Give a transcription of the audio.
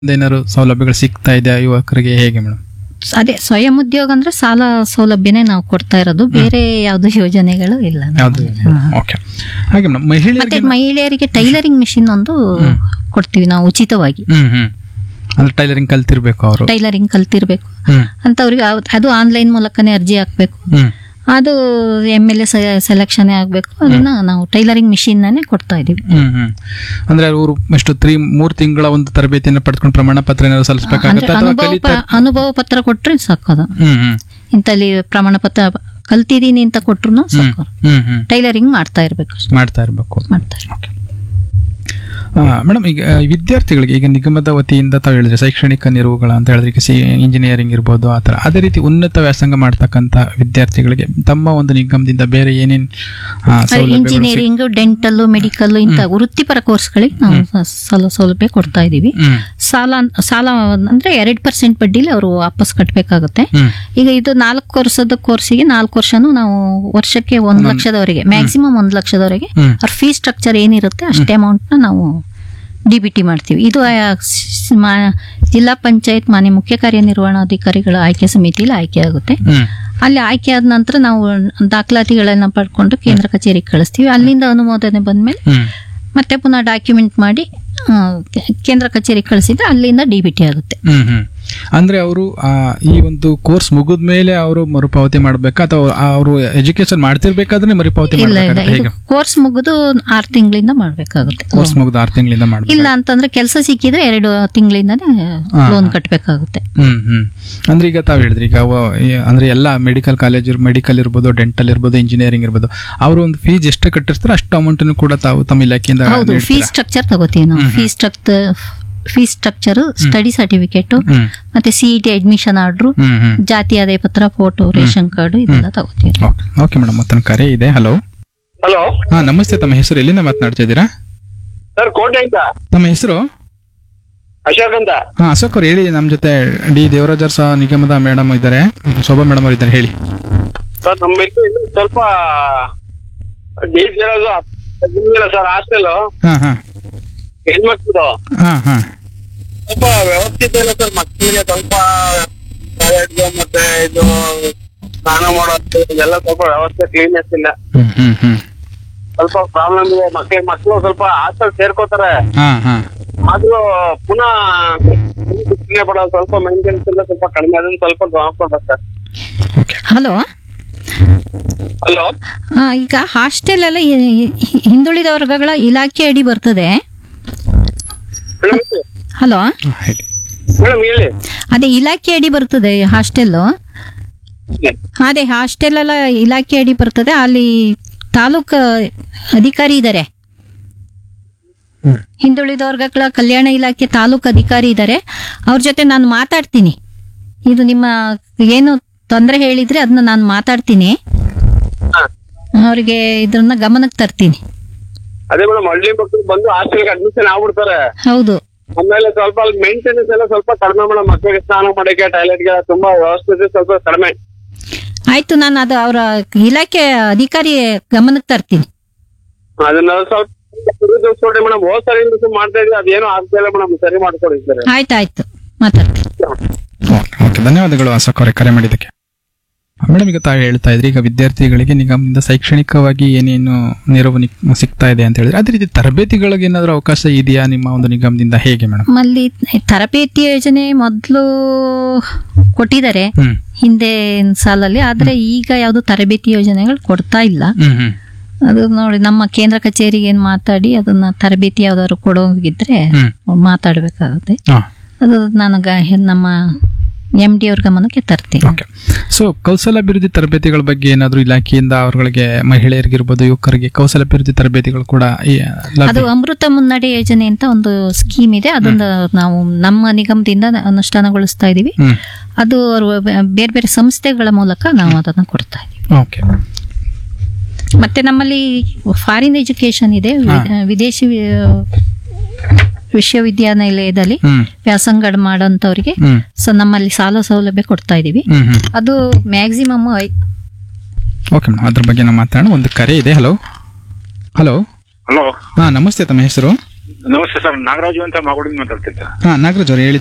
ಏನಾದ್ರು ಸೌಲಭ್ಯಗಳು ಸಿಗ್ತಾ ಇದೆ ಯುವಕರಿಗೆ ಹೇಗೆ ಮೇಡಮ್ ಅದೇ ಸ್ವಯಂ ಉದ್ಯೋಗ ಅಂದ್ರೆ ಸಾಲ ಸೌಲಭ್ಯನೇ ನಾವು ಕೊಡ್ತಾ ಇರೋದು ಬೇರೆ ಯಾವ್ದು ಯೋಜನೆಗಳು ಇಲ್ಲ ಯಾವ್ದು ಓಕೆ ಹಾಗೆ ಮೇಡಮ್ ಮತ್ತೆ ಮಹಿಳೆಯರಿಗೆ ಮಹಿಳೆಯರಿಗೆ ಟೈಲರಿಂಗ್ ಮಿಷಿನ್ ಒಂದು ಕೊಡ್ತೀವಿ ನಾವು ಉಚಿತವಾಗಿ ಹ್ಮ್ ಹ್ಮ್ ಅಂದ್ರೆ ಟೈಲರಿಂಗ್ ಕಲ್ತಿರ್ಬೇಕು ಅವರು ಟೈಲರಿಂಗ್ ಕಲ್ತಿರ್ಬೇಕು ಹ್ಮ್ ಅಂತವ್ರಿಗೆ ಅವ್- ಅದು ಆನ್ಲೈನ್ ಮೂಲಕನೇ ಅರ್ಜಿ ಹಾಕ್ಬೇಕು ಹ್ಮ್ ಅದು ಎಮ್ ಎಲ್ ಎ ಸೆಲೆಕ್ಷನ್ ಆಗ್ಬೇಕು ಅದನ್ನ ನಾವು ಟೈಲರಿಂಗ್ ಮಿಷಿನ್ನೇ ಕೊಡ್ತಾ ಇದೀವಿ ಹ್ಮ್ ಹ್ಮ್ ಅಂದ್ರೆ ಅವರು ಎಷ್ಟು ತ್ರೀ ಮೂರ್ ತಿಂಗಳ ಒಂದು ತರಬೇತಿಯನ್ನು ಪಡ್ಕೊಂಡು ಪ್ರಮಾಣ ಪತ್ರ ಏನಾದ್ರು ಅಂದ್ರೆ ಸಲ್ಲಿಸಬೇಕಾಗತ್ತೆ ಅಥವಾ ಅನುಭವ ಕಲಿತಾ ಪ- ಅನುಭವ ಪತ್ರ ಕೊಟ್ರೆ ಸಾಕೋದು ಹ್ಮ್ ಹ್ಮ್ ಇಂತಲ್ಲಿ ಪ್ರಮಾಣ ಪತ್ರ ಕಲ್ತಿದೀನಿ ಅಂತ ಕೊಟ್ರು ಸಾಕು ಹ್ಮ್ ಹ್ಮ್ ಟೈಲರಿಂಗ್ ಮಾಡ್ತಾ ಇರ್ಬೇಕು ಅಷ್ಟೇ. ಮಾಡ್ತಾ ಇರ್ಬೇಕು ಮಾಡ್ತಾ ಇರ್ಬೇಕು. ಓಕೆ ಮೇಡಮ್ ಈಗ ಆ, ವಿದ್ಯಾರ್ಥಿಗಳಿಗೆ ಈಗ ನಿಗಮದ ವತಿಯಿಂದ ತಾವು ಹೇಳಿದ್ರೆ ಶೈಕ್ಷಣಿಕ ನೆರವುಗಳ ಅಂತ ಹೇಳಿದ್ರೆ ಈಗ ಸಿ ಇಂಜಿನಿಯರಿಂಗ್ ಇರ್ಬೋದು ಆ ಥರ ಅದೇ ರೀತಿ ಉನ್ನತ ವ್ಯಾಸಂಗ ಮಾಡ್ತಕ್ಕಂಥ ವಿದ್ಯಾರ್ಥಿಗಳಿಗೆ ತಮ್ಮ ಒಂದು ನಿಗಮದಿಂದ ಬೇರೆ ಏನೇನು ಇಂಜಿನಿಯರಿಂಗ್ ಡೆಂಟಲ್ ಮೆಡಿಕಲ್ ಇಂತ ವೃತ್ತಿಪರ ಕೋರ್ಸ್ಗಳಿಗೆ ನಾವು ಸ- ಸಾಲ ಸೌಲಭ್ಯ ಕೊಡ್ತಾ ಇದೀವಿ ಹ್ಮ್ ಸಾಲ ಸಾಲ ಅಂದ್ರೆ ಎರಡ್ ಪರ್ಸೆಂಟ್ ಬಡ್ಡಿಲಿ ಅವರು ವಾಪಸ್ ಕಟ್ಟಬೇಕಾಗುತ್ತೆ ಹ್ಮ್ ಈಗ ಇದು ನಾಲ್ಕು ವರ್ಷದ ಕೋರ್ಸಿಗೆ ನಾಲ್ಕು ವರ್ಷನೂ ನಾವು ವರ್ಷಕ್ಕೆ ಒಂದ್ ಲಕ್ಷದವರೆಗೆ ಮ್ಯಾಕ್ಸಿಮಮ್ ಒಂದ್ ಲಕ್ಷದವರೆಗೆ ಹ್ಮ್. ಅವ್ರ ಫೀಸ್ ಸ್ಟ್ರಕ್ಚರ್ ಏನಿರುತ್ತೆ ಅಷ್ಟೇ ಅಮೌಂಟ್ ನ ನಾವು ಡಿ ಬಿ ಟಿ ಮಾಡ್ತೀವಿ ಇದು ಆ, ಸ್- ಮಾ- ಜಿಲ್ಲಾ ಪಂಚಾಯತ್ ಮಾನ್ಯ ಮುಖ್ಯ ಕಾರ್ಯನಿರ್ವಹಣಾಧಿಕಾರಿಗಳ ಆಯ್ಕೆ ಸಮಿತಿಯಲ್ಲಿ ಆಯ್ಕೆ ಆಗುತ್ತೆ ಹ್ಮ್ ಅಲ್ಲಿ ಆಯ್ಕೆ ಆದ ನಂತರ ನಾವು ದಾಖಲಾತಿಗಳನ್ನ ಪಡ್ಕೊಂಡು ಕೇಂದ್ರ ಕಚೇರಿಗೆ ಕಳಿಸ್ತೀವಿ ಅಲ್ಲಿಂದ ಅನುಮೋದನೆ ಬಂದ್ಮೇಲೆ ಹ್ಮ್ ಮತ್ತೆ ಪುನಃ ಡಾಕ್ಯುಮೆಂಟ್ ಮಾಡಿ ಆ, ಕೆ- ಕೇಂದ್ರ ಕಚೇರಿಗೆ ಕಳಿಸಿದ್ರೆ ಅಲ್ಲಿಂದ ಡಿ ಬಿ ಟಿ ಆಗುತ್ತೆ ಹ್ಮ್ ಹ್ಮ್ ಅಂದ್ರೆ ಅವರು ಈ ಒಂದು ಕೋರ್ಸ್ ಮುಗಿದ ಮೇಲೆ ಅವರು ಮರುಪಾವತಿ ಮಾಡ್ಬೇಕಾ ಅಥವಾ ಅವರು ಎಜುಕೇಶನ್ ಮಾಡ್ತಿರ್ಬೇಕಾದ್ರೆ ಮರುಪಾವತಿ ಇಲ್ಲ ಇಲ್ಲ ಮಾಡ್ಬೇಕಾಗತ್ತೆ ಇದು ಹೇಗೆ ಕೋರ್ಸ್ ಮುಗಿದು ಆರು ತಿಂಗಳಿಂದ ಮಾಡ್ಬೇಕಾಗುತ್ತೆ ಕೋರ್ಸ್ ಮುಗಿದ ಆರು ತಿಂಗಳಿಂದ ಮಾಡ್ಬೇಕು ಇಲ್ಲ ಅಂತಂದ್ರೆ ಕೆಲಸ ಸಿಕ್ಕಿದ್ರೆ ಎರಡು ತಿಂಗಳಿಂದಾನೇ ಹಾ. ಲೋನ್ ಕಟ್ಟಬೇಕಾಗುತ್ತೆ ಹ್ಮ್ ಹ್ಮ್ ಅಂದ್ರೆ ಈಗ ತಾವ್ ಹೇಳಿದ್ರಿ ಈಗ ಅವ- ಈ- ಅಂದ್ರೆ ಎಲ್ಲ ಮೆಡಿಕಲ್ ಕಾಲೇಜ್ ಮೆಡಿಕಲ್ ಇರ್ಬೋದು ಡೆಂಟಲ್ ಇರ್ಬೋದು ಇಂಜಿನಿಯರಿಂಗ್ ಇರ್ಬೋದು ಅವರು ಒಂದು ಫೀಸ್ ಎಷ್ಟು ಕಟ್ಟಿರ್ತಾರೆ ಅಷ್ಟು ಅಮೌಂಟ್ ಕೂಡ ತಾವು ತಮ್ಮ ಇಲಾಖೆಯಿಂದ ಹೌದು ನೀಡ್ತೀರಾ? ಫೀಸ್ ಸ್ಟ್ರಕ್ಚರ್ ತಗೋತೀವಿ ನಾವು fees structure fees structure study certificate ಹ್ಮ್ ಮತ್ತೆ ಸಿಇಟಿ ಅಡ್ಮಿಷನ್ ಆರ್ಡ್ರು ಹ್ಮ್ ಹ್ಮ್ ಜಾತಿ ಆದಾಯ ಪತ್ರ ಫೋಟೋ ರೇಷನ್ ಕಾರ್ಡ್ ಇದೆಲ್ಲ ತಗೋತೀವಿ ಓಕೆ ಓಕೆ ಮೇಡಮ್ ಮತ್ತೊಂದು ಕರೆ ಇದೆ ಹಲೋ ಹಲೋ ಹಾ ನಮಸ್ತೆ ತಮ್ಮ ಹೆಸರು ಎಲ್ಲಿಂದ ಮಾತನಾಡ್ತಾ ಇದ್ದೀರಾ ಸರ್ ಕೋಟೆಯಿಂದ ತಮ್ಮ ಹೆಸರು ಅಶೋಕ್ ಅಂತ ಹಾ ಅಶೋಕ್ ಅವ್ರು ಹೇಳಿ ನಮ್ಮ ಜೊತೆ ಡಿ ದೇವರಾಜರ್ ಸಹ ನಿಗಮದ ಮೇಡಮ್ ಇದ್ದಾರೆ ಶೋಭಾ ಮೇಡಮ್ ಅವ್ರು ಇದ್ದಾರೆ ಹೇಳಿ ಸರ್ ನಮ್ಮ ಇದು ಇದು ಸ್ವಲ್ಪ ಡೀಪ್ ಇರೋದು ಸರ್ ಹಾಸ್ಟೆಲ್ ಹಾ ಹಾ ಹೆಣ್ಮಕ್ಳು ಹಾ ಹಾ ಸ್ವಲ್ಪ ವ್ಯವಸ್ಥಿತ ಇಲ್ಲ ಸರ್ ಮಕ್ಕಳಿಗೆ ಸ್ವಲ್ಪ toilet ಮತ್ತೆ ಇದು ಸ್ನಾನ ಮಾಡೋದು ಇದೆಲ್ಲ ಸ್ವಲ್ಪ ವ್ಯವಸ್ಥೆ ಕ್ಲೀನೆಸ್ ಇಲ್ಲ ಹ್ಮ್ ಹ್ಮ್ ಹ್ಮ್ ಸ್ವಲ್ಪ ಪ್ರಾಬ್ಲಮ್ ಇದೆ ಮಕ್ಕಳಿಗೆ ಮಕ್ಕಳು ಸ್ವಲ್ಪ ಹಾಸ್ಟೆಲ್ ಸೇರ್ಕೋತಾರೆ ಹಾ ಹಾ ಆದ್ರೂ ಪುನಃ ಶಿಕ್ಷಣ ಪಡೋದು ಸ್ವಲ್ಪ ಮೇಂಟೆನೆನ್ಸ್ ಎಲ್ಲ ಸ್ವಲ್ಪ ಕಡಿಮೆ ಅದನ್ನ ಸ್ವಲ್ಪ ಗಮನ ಕೊಡ್ಬೇಕು ಸರ್ ಓಕೆ ಹಲೋ ಹಲೋ ಈಗ ಹಾಸ್ಟೆಲ್ ಎಲ್ಲ ಈ- ಈ- ಹಿಂದುಳಿದ ವರ್ಗಗಳ ಇಲಾಖೆ ಅಡಿ ಬರ್ತದೆ ಮೇಡಮ್ ಹಲೋ ಹೇಳಿ ಮೇಡಮ್ ಹೇಳಿ ಅದೇ ಇಲಾಖೆ ಅಡಿ ಬರ್ತದೆ ಹಾಸ್ಟೆಲ್ ಅದೇ ಹಾಸ್ಟೆಲ್ ಎಲ್ಲ ಇಲಾಖೆ ಅಡಿ ಬರ್ತದೆ ಅಲ್ಲಿ ತಾಲೂಕು ಅಧಿಕಾರಿ ಇದ್ದಾರೆ ಹ್ಮ್. ಹಿಂದುಳಿದ ವರ್ಗಗಳ ಕಲ್ಯಾಣ ಇಲಾಖೆ ತಾಲೂಕು ಅಧಿಕಾರಿ ಇದ್ದಾರೆ ಅವ್ರ ಜೊತೆ ನಾನು ಮಾತಾಡ್ತೀನಿ ಇದು ನಿಮ್ಮ ಏನು ತೊಂದರೆ ಹೇಳಿದ್ರೆ ಅದನ್ನ ನಾನು ಮಾತಾಡ್ತೀನಿ ಹಾ. ಅವರಿಗೆ ಇದನ್ನ ಗಮನಕ್ಕೆ ತರ್ತೀನಿ ಅದೇ ಮೇಡಮ್ ಹಳ್ಳಿ ಮಕ್ಕಳು ಬಂದು ಹಾಸ್ಟೆಲ್ಗೆ ಅಡ್ಮಿಷನ್ ಆಗ್ಬಿಡ್ತಾರೆ ಹೌದು ಆಮೇಲೆ ಸ್ವಲ್ಪ ಅಲ್ಲಿ ಮೇಂಟೆನೆನ್ಸ್ ಎಲ್ಲ ಸ್ವಲ್ಪ ಕಡಿಮೆ ಮೇಡಮ್ ಮಕ್ಕಳಿಗೆ ಸ್ನಾನ ಮಾಡಕ್ಕೆ ಟಾಯ್ಲೆಟ್ಗೆ ತುಂಬಾ ವ್ಯವಸ್ಥೆ ಸ್ವಲ್ಪ ಕಡಿಮೆ ಆಯ್ತು ನಾನು ಅದು ಅವರ ಇಲಾಖೆ ಅಧಿಕಾರಿ ಗಮನಕ್ಕೆ ತರ್ತೀನಿ ಅದನ್ನ ಸ್ವಲ್ಪ ನೋಡಿ ಮೇಡಮ್ ಹೋದ್ ಸರಿ ಇಂದ ಮಾಡ್ತಾ ಇದ್ವಿ ಅದೇನು ಆಗ್ತಾ ಇಲ್ಲ ಮೇಡಮ್ ಸರಿ ಮಾಡ್ಕೊಡಿ ಸರ್ ಆಯ್ತಾಯ್ತು ಮಾತಾಡ್ತೀನಿ ಓಕೆ ಓಕೆ ಧನ್ಯವಾದಗಳು ಅಶೋಕ್ ಅವರೇ ಕರೆ ಮಾಡಿದ್ದಕ್ಕೆ ಮೇಡಮ್ ಈಗ ತಾವು ಹೇಳ್ತಾ ಇದ್ರಿ ಈಗ ವಿದ್ಯಾರ್ಥಿಗಳಿಗೆ ನಿಗಮದಿಂದ ಶೈಕ್ಷಣಿಕವಾಗಿ ಏನೇನು ನೆರವು ನಿಕ್- ಸಿಗ್ತಾ ಇದೆ ಅಂತ ಹೇಳಿದ್ರೆ ಅದೇ ರೀತಿ ತರಬೇತಿಗಳಿಗೆ ಏನಾದರೂ ಅವಕಾಶ ಇದೆಯಾ ನಿಮ್ಮ ಒಂದು ನಿಗಮದಿಂದ ಹೇಗೆ ಮೇಡಮ್ ನಮ್ಮಲ್ಲಿ ತರಬೇತಿ ಯೋಜನೆ ಮೊದಲು ಕೊಟ್ಟಿದ್ದಾರೆ ಹ್ಮ್ ಹಿಂದೆ ಸಾಲಲ್ಲಿ ಆದ್ರೆ ಈಗ ಯಾವುದು ತರಬೇತಿ ಯೋಜನೆಗಳು ಕೊಡ್ತಾ ಇಲ್ಲ ಹ್ಮ್ ಹ್ಮ್ ಅದು ನೋಡಿ ನಮ್ಮ ಕೇಂದ್ರ ಕಚೇರಿಗೆ ಏನ್ ಮಾತಾಡಿ ಅದನ್ನ ತರಬೇತಿ ಯಾವ್ದಾದ್ರು ಕೊಡೋಗಿದ್ರೆ ಹ್ಮ್ ಮಾತಾಡ್ಬೇಕಾಗುತ್ತೆ ಹಾ ಅದು ನಾನು ಗ- ನಮ್ಮ ಎಂ ಡಿ ಅವ್ರ ಗಮನಕ್ಕೆ ತರ್ತೀನಿ ಓಕೆ ಸೊ ಕೌಶಲಾಭಿವೃದ್ಧಿ ತರಬೇತಿಗಳ ಬಗ್ಗೆ ಏನಾದರೂ ಇಲಾಖೆಯಿಂದ ಅವರುಗಳಿಗೆ ಮಹಿಳೆಯರಿಗಿರ್ಬೋದು ಯುವಕರಿಗೆ ಕೌಶಲಾಭಿವೃದ್ಧಿ ತರಬೇತಿಗಳು ಕೂಡ ಈ ಲಭ್ಯ ಅದು ಅಮೃತ ಮುನ್ನಡೆ ಯೋಜನೆ ಅಂತ ಒಂದು ಸ್ಕೀಮ್ ಇದೆ ಅದನ್ನ ನಾವು ನಮ್ಮ ನಿಗಮದಿಂದ ಅನುಷ್ಠಾನಗೊಳಿಸ್ತಾ ಇದೀವಿ ಹ್ಮ್ ಅದು ಅವ್ರು ಬೇರೆ ಬೇರೆ ಸಂಸ್ಥೆಗಳ ಮೂಲಕ ನಾವು ಅದನ್ನ ಕೊಡ್ತಾ ಇದೀವಿ ಓಕೆ ಮತ್ತೆ ನಮ್ಮಲ್ಲಿ ಫಾರಿನ್ ಎಜುಕೇಶನ್ ಇದೆ ವಿ- ವಿದೇಶಿ ವಿ- ವಿಶ್ವವಿದ್ಯಾನಿಲಯದಲ್ಲಿ ಹ್ಮ್ ವ್ಯಾಸಂಗ ಮಾಡೋಂಥವ್ರಿಗೆ ಹ್ಮ್ ಸೊ ನಮ್ಮಲ್ಲಿ ಸಾಲ ಸೌಲಭ್ಯ ಕೊಡ್ತಾ ಇದೀವಿ ಹ್ಮ್ ಹ್ಮ್ ಅದು ಮ್ಯಾಕ್ಸಿಮಮ್ ಓಕೆ ಮೇಡಮ್ ಅದ್ರ ಬಗ್ಗೆ ನಾವು ಮಾತಾಡೋಣ ಒಂದು ಕರೆ ಇದೆ ಹಲೋ ಹಲೋ ಹಲೋ ಹಾ ನಮಸ್ತೆ ತಮ್ಮ ಹೆಸರು ನಮಸ್ತೆ ಸರ್ ನಾಗರಾಜು ಅಂತ ಮಾಗೋಡಿಂದ ಮಾತಾಡ್ತಿದ್ದೆ ಹಾ ನಾಗರಾಜ್ ಅವ್ರು ಹೇಳಿ